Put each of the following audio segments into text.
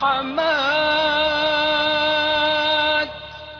محمد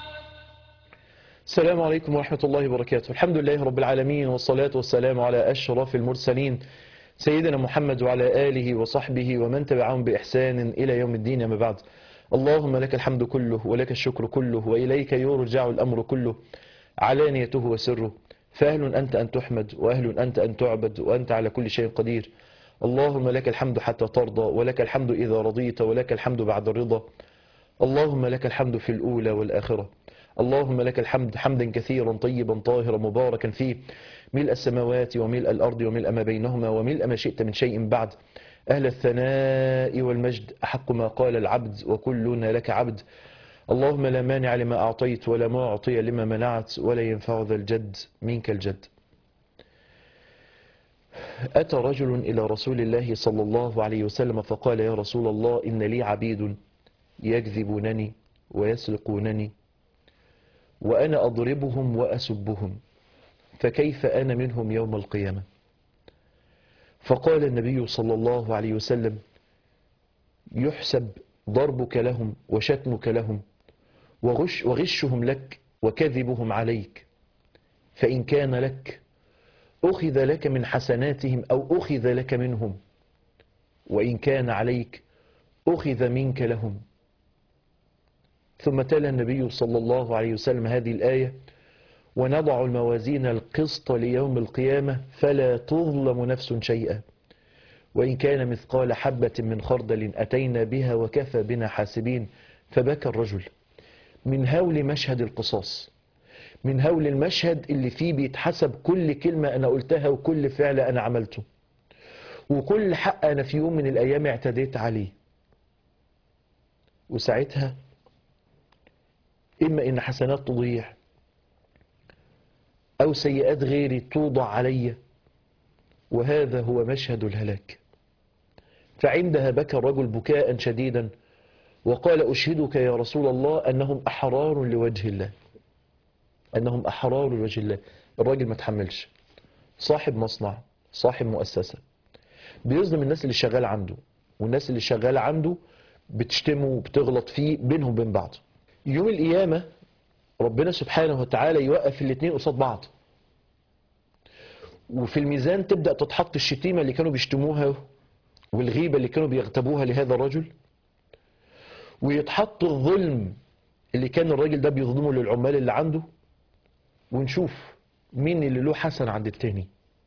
السلام عليكم ورحمة الله وبركاته الحمد لله رب العالمين والصلاة والسلام على أشرف المرسلين سيدنا محمد وعلى آله وصحبه ومن تبعهم بإحسان إلى يوم الدين ما بعد اللهم لك الحمد كله ولك الشكر كله وإليك يرجع الأمر كله علانيته وسره فأهل أنت أن تحمد وأهل أنت أن تعبد وأنت على كل شيء قدير اللهم لك الحمد حتى ترضى ولك الحمد إذا رضيت ولك الحمد بعد الرضا اللهم لك الحمد في الأولى والآخرة اللهم لك الحمد حمدا كثيرا طيبا طاهرا مباركا فيه ملء السماوات وملء الأرض وملء ما بينهما وملء ما شئت من شيء بعد أهل الثناء والمجد أحق ما قال العبد وكلنا لك عبد اللهم لا مانع لما أعطيت ولا معطي لما منعت ولا ينفع ذا الجد منك الجد أتى رجل إلى رسول الله صلى الله عليه وسلم فقال يا رسول الله إن لي عبيد يكذبونني ويسرقونني وأنا أضربهم وأسبهم فكيف أنا منهم يوم القيامة فقال النبي صلى الله عليه وسلم يحسب ضربك لهم وشتمك لهم وغش وغشهم لك وكذبهم عليك فإن كان لك أخذ لك من حسناتهم أو أخذ لك منهم وإن كان عليك أخذ منك لهم ثم تلا النبي صلى الله عليه وسلم هذه الآية ونضع الموازين القسط ليوم القيامة فلا تظلم نفس شيئا وإن كان مثقال حبة من خردل أتينا بها وكفى بنا حاسبين فبكى الرجل من هول مشهد القصاص من هول المشهد اللي فيه بيتحسب كل كلمة أنا قلتها وكل فعل أنا عملته وكل حق أنا في يوم من الأيام اعتديت عليه وساعتها إما إن حسنات تضيع أو سيئات غيري توضع علي وهذا هو مشهد الهلاك فعندها بكى الرجل بكاء شديدا وقال أشهدك يا رسول الله أنهم أحرار لوجه الله أنهم أحرار لوجه الله الراجل ما تحملش صاحب مصنع صاحب مؤسسة بيظلم الناس اللي شغال عنده والناس اللي شغال عنده بتشتمه وبتغلط فيه بينهم وبين بعض يوم القيامة ربنا سبحانه وتعالى يوقف الاثنين قصاد بعض وفي الميزان تبدأ تتحط الشتيمة اللي كانوا بيشتموها والغيبة اللي كانوا بيغتابوها لهذا الرجل ويتحط الظلم اللي كان الراجل ده بيظلمه للعمال اللي عنده ونشوف مين اللي له حسن عند التاني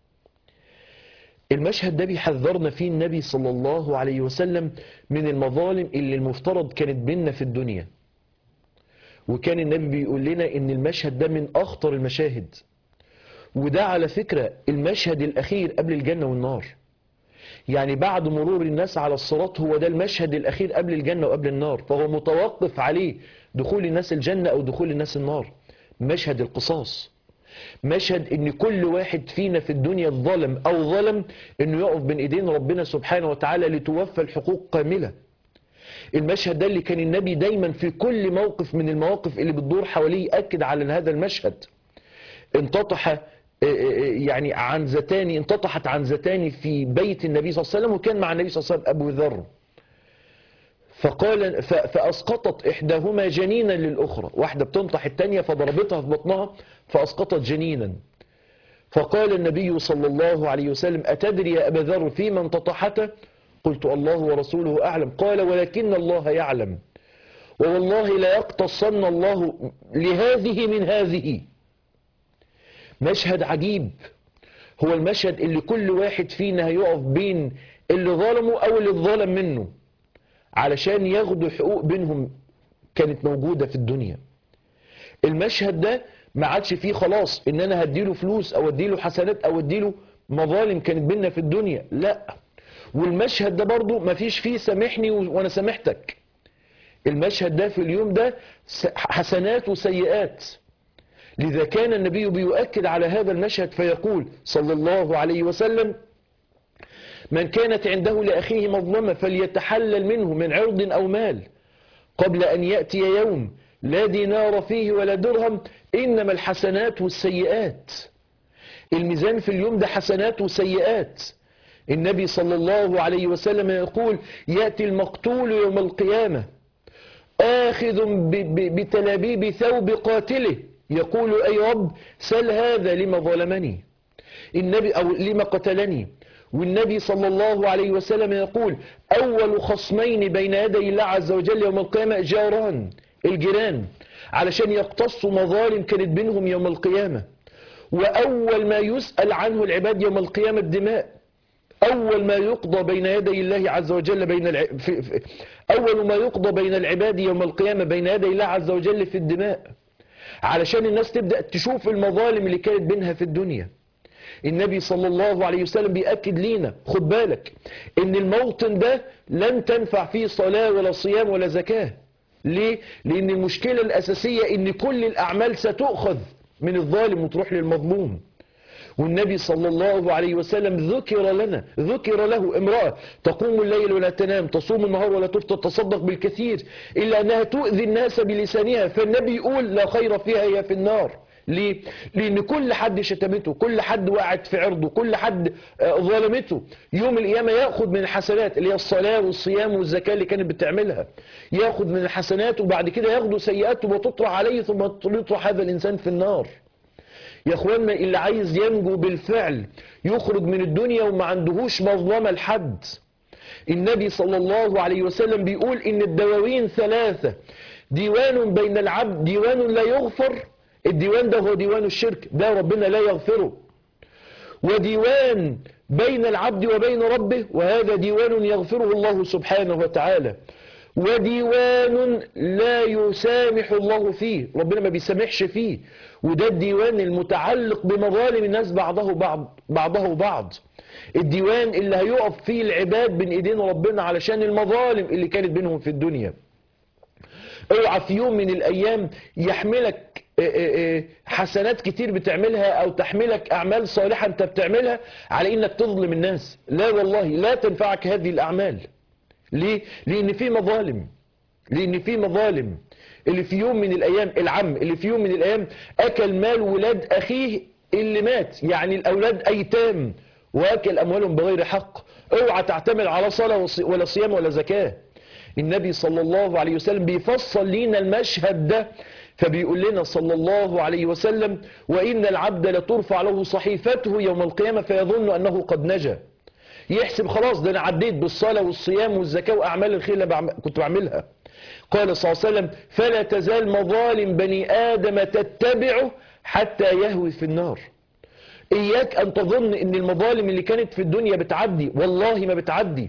المشهد ده بيحذرنا فيه النبي صلى الله عليه وسلم من المظالم اللي المفترض كانت بيننا في الدنيا وكان النبي بيقول لنا ان المشهد ده من اخطر المشاهد وده على فكرة المشهد الاخير قبل الجنة والنار يعني بعد مرور الناس على الصراط هو ده المشهد الاخير قبل الجنة وقبل النار فهو متوقف عليه دخول الناس الجنة او دخول الناس النار مشهد القصاص مشهد ان كل واحد فينا في الدنيا ظلم او ظلم انه يقف بين ايدين ربنا سبحانه وتعالى لتوفى الحقوق كامله المشهد ده اللي كان النبي دايما في كل موقف من المواقف اللي بتدور حواليه يأكد على هذا المشهد انتطح يعني عنزتان انتطحت عنزتان في بيت النبي صلى الله عليه وسلم وكان مع النبي صلى الله عليه وسلم أبو ذر فقال فأسقطت إحداهما جنينا للأخرى واحدة بتنطح التانية فضربتها في بطنها فأسقطت جنينا فقال النبي صلى الله عليه وسلم أتدري يا أبا ذر فيما انتطحته قلت الله ورسوله أعلم قال ولكن الله يعلم ووالله لا يقتصن الله لهذه من هذه مشهد عجيب هو المشهد اللي كل واحد فينا هيقف بين اللي ظلمه أو اللي اتظلم منه علشان ياخدوا حقوق بينهم كانت موجودة في الدنيا المشهد ده ما عادش فيه خلاص ان انا هديله فلوس او اديله حسنات او اديله مظالم كانت بيننا في الدنيا لا والمشهد ده برضو ما فيش فيه سامحني وانا سامحتك المشهد ده في اليوم ده حسنات وسيئات لذا كان النبي بيؤكد على هذا المشهد فيقول صلى الله عليه وسلم من كانت عنده لأخيه مظلمة فليتحلل منه من عرض أو مال قبل أن يأتي يوم لا دينار فيه ولا درهم إنما الحسنات والسيئات الميزان في اليوم ده حسنات وسيئات النبي صلى الله عليه وسلم يقول يأتي المقتول يوم القيامة آخذ ب- ب- بتلابيب ثوب قاتله يقول أي رب سل هذا لما ظلمني النبي أو لما قتلني والنبي صلى الله عليه وسلم يقول أول خصمين بين يدي الله عز وجل يوم القيامة جاران الجيران علشان يقتصوا مظالم كانت بينهم يوم القيامة وأول ما يسأل عنه العباد يوم القيامة الدماء أول ما يقضى بين يدي الله عز وجل بين الع... في... في... أول ما يقضى بين العباد يوم القيامة بين يدي الله عز وجل في الدماء علشان الناس تبدأ تشوف المظالم اللي كانت بينها في الدنيا النبي صلى الله عليه وسلم بيأكد لينا خد بالك ان الموطن ده لن تنفع فيه صلاة ولا صيام ولا زكاة ليه؟ لان المشكلة الاساسية ان كل الاعمال ستؤخذ من الظالم وتروح للمظلوم والنبي صلى الله عليه وسلم ذكر لنا ذكر له امرأة تقوم الليل ولا تنام تصوم النهار ولا تفطر تصدق بالكثير إلا أنها تؤذي الناس بلسانها فالنبي يقول لا خير فيها هي في النار ليه؟ لأن كل حد شتمته كل حد وقعت في عرضه كل حد آه، ظلمته يوم القيامة يأخذ من الحسنات اللي هي الصلاة والصيام والزكاة اللي كانت بتعملها يأخذ من الحسنات وبعد كده ياخدوا سيئاته وتطرح عليه ثم يطرح هذا الإنسان في النار يا اخوانا اللي عايز ينجو بالفعل يخرج من الدنيا وما عندهوش مظلمة لحد النبي صلى الله عليه وسلم بيقول ان الدواوين ثلاثة ديوان بين العبد ديوان لا يغفر الديوان ده هو ديوان الشرك ده ربنا لا يغفره وديوان بين العبد وبين ربه وهذا ديوان يغفره الله سبحانه وتعالى وديوان لا يسامح الله فيه ربنا ما بيسامحش فيه وده الديوان المتعلق بمظالم الناس بعضه بعض بعضه بعض الديوان اللي هيقف فيه العباد بين ايدين ربنا علشان المظالم اللي كانت بينهم في الدنيا اوعى في يوم من الايام يحملك اه اه اه حسنات كتير بتعملها او تحملك اعمال صالحة انت بتعملها على انك تظلم الناس لا والله لا تنفعك هذه الاعمال ليه لان في مظالم لان في مظالم اللي في يوم من الايام العم اللي في يوم من الايام اكل مال ولاد اخيه اللي مات يعني الاولاد ايتام واكل اموالهم بغير حق اوعى تعتمد على صلاة وص- ولا صيام ولا زكاة النبي صلى الله عليه وسلم بيفصل لينا المشهد ده فبيقول لنا صلى الله عليه وسلم وإن العبد لترفع له صحيفته يوم القيامة فيظن أنه قد نجا يحسب خلاص ده أنا عديت بالصلاة والصيام والزكاة وأعمال الخير اللي بعم- كنت بعملها قال صلى الله عليه وسلم فلا تزال مظالم بني آدم تتبعه حتى يهوي في النار إياك أن تظن أن المظالم اللي كانت في الدنيا بتعدي والله ما بتعدي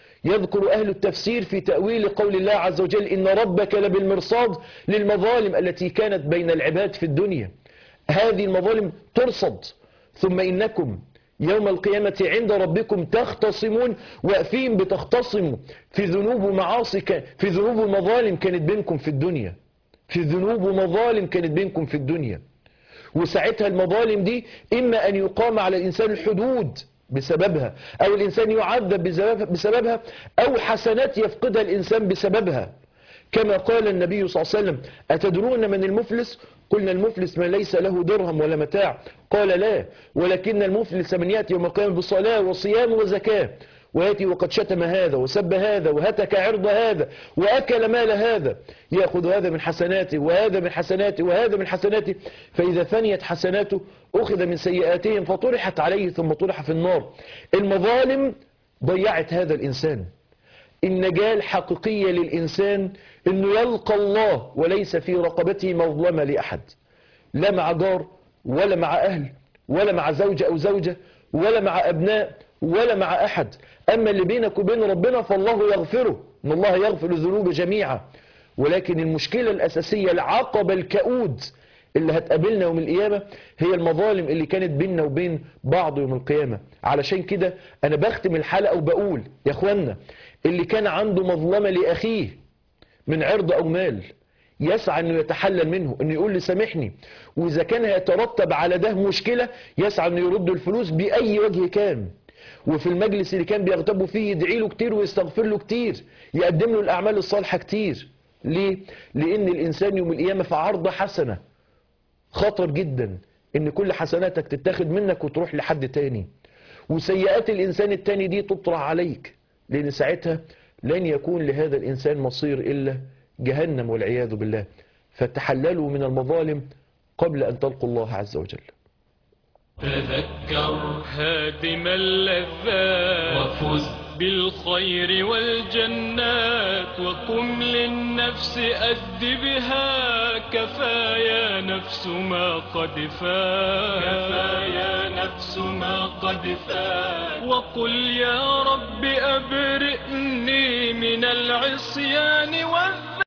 يذكر أهل التفسير في تأويل قول الله عز وجل إن ربك لبالمرصاد للمظالم التي كانت بين العباد في الدنيا هذه المظالم ترصد ثم إنكم يوم القيامة عند ربكم تختصمون واقفين بتختصموا في ذنوب ومعاصي ك- في ذنوب ومظالم كانت بينكم في الدنيا في ذنوب ومظالم كانت بينكم في الدنيا وساعتها المظالم دي إما أن يقام على الإنسان الحدود بسببها أو الإنسان يعذب بسبب- بسببها أو حسنات يفقدها الإنسان بسببها كما قال النبي صلى الله عليه وسلم أتدرون من المفلس قلنا المفلس من ليس له درهم ولا متاع قال لا ولكن المفلس من يأتي يوم القيامة بصلاة وصيام وزكاة ويأتي وقد شتم هذا وسب هذا وهتك عرض هذا وأكل مال هذا يأخذ هذا من حسناته وهذا من حسناته وهذا من حسناته فإذا فنيت حسناته أخذ من سيئاتهم فطرحت عليه ثم طرح في النار المظالم ضيعت هذا الإنسان النجاة الحقيقية للإنسان أنه يلقى الله وليس في رقبته مظلمة لأحد لا مع جار ولا مع أهل ولا مع زوجة أو زوجة ولا مع أبناء ولا مع أحد أما اللي بينك وبين ربنا فالله يغفره إن الله يغفر الذنوب جميعا ولكن المشكلة الأساسية العقبة الكؤود اللي هتقابلنا يوم القيامة هي المظالم اللي كانت بيننا وبين بعض يوم القيامة علشان كده أنا بختم الحلقة وبقول يا أخوانا اللي كان عنده مظلمة لأخيه من عرض أو مال يسعى أنه يتحلل منه أنه يقول لي سامحني وإذا كان هيترتب على ده مشكلة يسعى أنه يرد الفلوس بأي وجه كان وفي المجلس اللي كان بيغتبوا فيه يدعي له كتير ويستغفر له كتير يقدم له الأعمال الصالحة كتير ليه؟ لأن الإنسان يوم القيامة في عرض حسنة خطر جدا ان كل حسناتك تتاخد منك وتروح لحد تاني وسيئات الإنسان التاني دي تطرح عليك لأن ساعتها لن يكون لهذا الإنسان مصير إلا جهنم والعياذ بالله فتحللوا من المظالم قبل أن تلقوا الله عز وجل تذكر هادم اللذات وفز بالخير والجنات وقم للنفس أدبها كفايا نفس ما قد فات كفايا نفس ما قد فات وقل يا رب أبرئني من العصيان والذنب